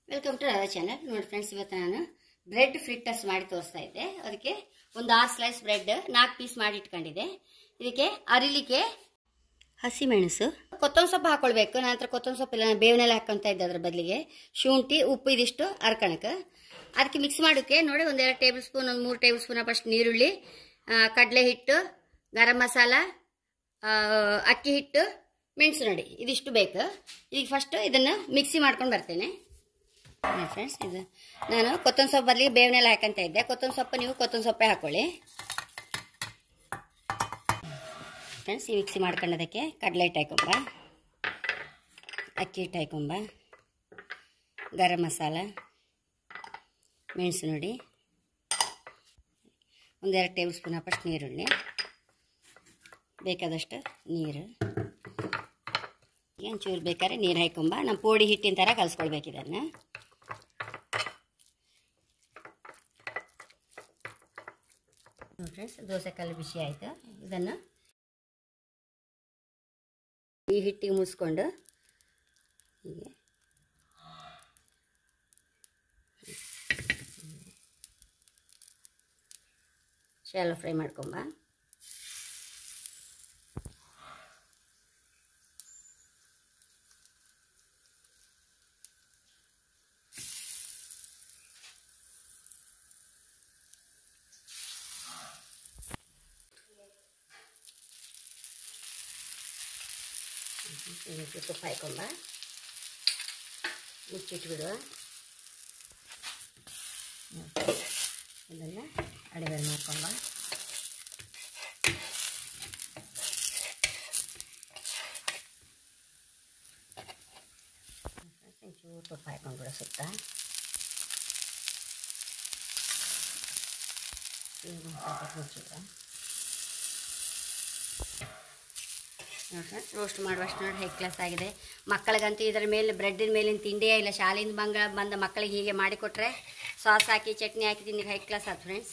welcome to Radha channel ನೋಡಿ friends ಇವತ್ತು ನಾನು ಬ್ರೆಡ್ ಫ್ರಿಟ್ಟರ್ಸ್ ಮಾಡಿ ತೋರಿಸ್ತಾ ಇದ್ದೆ ಅದಕ್ಕೆ ಒಂದು ಆರು ಸ್ಲೈಸ್ ಬ್ರೆಡ್ ನಾಲ್ಕು ಪೀಸ್ ಮಾಡಿ ಇಟ್ಕೊಂಡಿದ್ದೆ ಇದಕ್ಕೆ ಅರಿಲಿಕ್ಕೆ ಹಸಿಮೆಣಸು ಕೊತ್ತಂಬರಿ ಸೊಪ್ಪು ಹಾಕೊಳ್ಬೇಕು ನಂತರ ಕೊತ್ತಂಬರಿ ಸೊಪ್ಪು ಇಲ್ಲ ಬೇವಿನೆಲ್ಲ ಹಾಕೊಂತ ಇದ್ದೆ ಅದ್ರ ಬದಲಿಗೆ ಶುಂಠಿ ಉಪ್ಪು ಇದಿಷ್ಟು ಅರ್ಕಣಕ್ಕೆ ಅದಕ್ಕೆ ಮಿಕ್ಸ್ ಮಾಡೋಕ್ಕೆ ನೋಡಿ ಒಂದೆರಡು ಟೇಬಲ್ ಸ್ಪೂನ್ ಒಂದು ಮೂರು ಟೇಬಲ್ ಸ್ಪೂನ್ ಫಸ್ಟ್ ನೀರುಳ್ಳಿ ಆ, ಕಡಲೆ ಹಿಟ್ಟು ಗರಂ ಮಸಾಲ ಆ, ಅಕ್ಕಿ ಹಿಟ್ಟು ಮೆಣಸು ನೋಡಿ ಇದಿಷ್ಟು ಬೇಕು ಈಗ ಫಸ್ಟ್ ಇದನ್ನು ಮಿಕ್ಸಿ ಮಾಡ್ಕೊಂಡು ಬರ್ತೇನೆ ಫ್ರೆಂಡ್ಸ್ ಇದು ನಾನು ಕೊತ್ತಂಬರಿ ಸೊಪ್ಪು ಬದಲಿಗೆ ಬೇವಿನೆಲ್ಲ ಹಾಕಂತ ಇದ್ದೆ ಕೊತ್ತಂಬರಿ ಸೊಪ್ಪು ನೀವು ಕೊತ್ತಂಬರಿ ಸೊಪ್ಪೆ ಹಾಕೊಳ್ಳಿ ಫ್ರೆಂಡ್ಸ್ ಈ ಮಿಕ್ಸಿ ಮಾಡ್ಕೊಂಡದಕ್ಕೆ ಕಡಲೆ ಹಿಟ್ಟು ಹಾಕೊಂಬ ಅಕ್ಕಿ ಹಿಟ್ಟು ಹಾಕೊಂಬ ಗರಂ ಮಸಾಲ ಮೆಣಸು ನೋಡಿ ಒಂದೆರಡು ಟೇಬಲ್ ಸ್ಪೂನ್ ಫಸ್ಟ್ ನೀರುಳ್ಳಿ ಬೇಕಾದಷ್ಟು ನೀರು ಒಂಚೂರು ಬೇಕಾದ್ರೆ ನೀರು ಹಾಕೊಂಬ ನಮ್ಮ ಪೋಡಿ ಹಿಟ್ಟಿನ ಥರ ಕಲಿಸ್ಕೊಳ್ಬೇಕು ಇದನ್ನು ಫ್ರೆಂಡ್ಸ್ ದೋಸೆ ಕಲ್ಲು ಬಿಸಿ ಆಯಿತು ಇದನ್ನು ಈ ಹಿಟ್ಟಿಗೆ ಮುಗಿಸ್ಕೊಂಡು ಹೀಗೆ ಶಾಲೋ ಫ್ರೈ ಮಾಡ್ಕೊಂಬ ಇದಕ್ಕೆ ತುಪ್ಪ ಹಾಕೊಂಬ ಮುಚ್ಚಿಟ್ಬಿಡುವ ಇದನ್ನು ಅಡಿಗೆ ಮಾಡ್ಕೊಂಬ ಒಂಚೂರು ತುಪ್ಪ ಹಾಕೊಂಡ್ಬಿಡ ಸುತ್ತ ಈಗ ಸ್ವಲ್ಪ ಮುಚ್ಚಿಬಿಡ ರೋಸ್ಟ್ ಮಾಡುವಷ್ಟು ನೋಡಿ ಹೈ ಕ್ಲಾಸ್ ಆಗಿದೆ ಮಕ್ಕಳಿಗಂತೂ ಇದರ ಮೇಲೆ ಬ್ರೆಡ್ಡಿನ ಮೇಲಿನ ತಿಂಡಿಯೇ ಇಲ್ಲ ಶಾಲೆಯಿಂದ ಬಂಗ ಬಂದ ಮಕ್ಕಳಿಗೆ ಹೀಗೆ ಮಾಡಿಕೊಟ್ರೆ ಸಾಸ್ ಹಾಕಿ ಚಟ್ನಿ ಹಾಕಿ ತಿಂದಿಗೆ ಹೈ ಕ್ಲಾಸ್ ಆಯ್ತು friends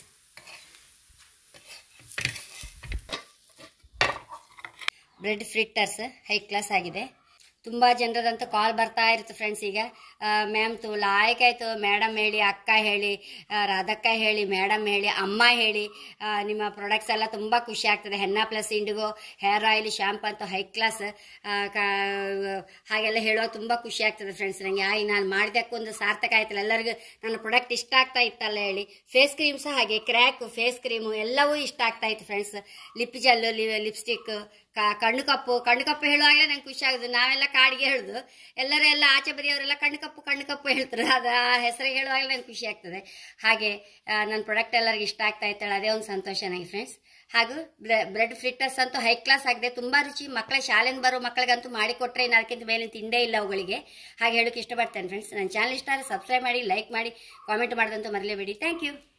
bread fritters high class ಆಗಿದೆ ತುಂಬ ಜನರದಂತೂ ಕಾಲ್ ಬರ್ತಾ ಇರುತ್ತೆ ಫ್ರೆಂಡ್ಸ್ ಈಗ ಮ್ಯಾಮ್ ತು ಲಾಯಕ್ ಆಯಿತು ಮೇಡಮ್ ಹೇಳಿ ಅಕ್ಕ ಹೇಳಿ ಆ, ರಾಧಕ್ಕ ಹೇಳಿ ಮೇಡಮ್ ಹೇಳಿ ಅಮ್ಮ ಹೇಳಿ ಆ, ನಿಮ್ಮ ಪ್ರಾಡಕ್ಟ್ಸ್ ಎಲ್ಲ ತುಂಬ ಖುಷಿ ಆಗ್ತದೆ henna plus indigo hair oil shampoo ಅಂತ ಹೈ ಕ್ಲಾಸ್ ಹಾಗೆಲ್ಲ ಹೇಳೋ ತುಂಬ ಖುಷಿ ಆಗ್ತದೆ ಫ್ರೆಂಡ್ಸ್ ನನಗೆ ಆಯ್ ನಾನು ಮಾಡಿದಕ್ಕೊಂದು ಸಾರ್ಥಕ ಆಯ್ತಲ್ಲ ಎಲ್ಲರಿಗೂ ನನ್ನ ಪ್ರಾಡಕ್ಟ್ ಇಷ್ಟ ಆಗ್ತಾ ಇತ್ತಲ್ಲ ಹೇಳಿ ಫೇಸ್ ಕ್ರೀಮ್ ಸಹ ಹಾಗೆ ಕ್ರ್ಯಾಕ್ ಫೇಸ್ ಕ್ರೀಮು ಎಲ್ಲವೂ ಇಷ್ಟ ಆಗ್ತಾ ಇತ್ತು ಫ್ರೆಂಡ್ಸ್ ಲಿಪ್ ಜೆಲ್ ಲಿಪ್ಸ್ಟಿಕ್ ಕಣ್ಣು ಕಪ್ಪು ಕಣ್ಣು ಕಪ್ಪು ಹೇಳುವಾಗಲೇ ನಂಗೆ ಖುಷಿ ಆಗುದು ನಾವೆಲ್ಲ ಕಾಡಿಗೆ ಹೇಳುದು ಎಲ್ಲರೂ ಎಲ್ಲ ಆಚೆ ಬದಿಯವರೆಲ್ಲ ಕಣ್ಣು ಕಪ್ಪು ಕಣ್ಣು ಕಪ್ಪು ಹೇಳ್ತಾರೆ ಅದು ಆ ಹೆಸರು ಹೇಳುವಾಗಲೇ ನಂಗೆ ಖುಷಿ ಆಗ್ತದೆ ಹಾಗೆ ಆ, ನನ್ನ ಪ್ರಾಡಕ್ಟ್ ಎಲ್ಲರಿಗೆ ಇಷ್ಟ ಆಗ್ತಾ ಇತ್ತಾಳೆ ಅದೇ ಒಂದು ಸಂತೋಷ ನನಗೆ ಫ್ರೆಂಡ್ಸ್ ಹಾಗೂ ಬ್ರೆಡ್ ಫ್ರಿಟ್ಟರ್ಸ್ ಅಂತೂ ಹೈ ಕ್ಲಾಸ್ ಆಗಿದೆ ತುಂಬ ರುಚಿ ಮಕ್ಕಳ ಶಾಲೆಯಿಂದ ಬರೋ ಮಕ್ಕಳಿಗಂತೂ ಮಾಡಿಕೊಟ್ರೆ ಇನ್ನು ಅದಕ್ಕಿಂತ ಮೇಲಿನ ತಿಂಡೇ ಇಲ್ಲ ಅವುಗಳಿಗೆ ಹಾಗೆ ಹೇಳೋಕೆ ಇಷ್ಟಪಡ್ತೇನೆ ಫ್ರೆಂಡ್ಸ್ ನನ್ನ ಚಾನಲ್ ಇಷ್ಟ ಆದರೆ ಸಬ್ಸ್ಕ್ರೈಬ್ ಮಾಡಿ ಲೈಕ್ ಮಾಡಿ ಕಾಮೆಂಟ್ ಮಾಡೋದಂತೂ ಮರಲೇಬೇಡಿ ಥ್ಯಾಂಕ್ ಯು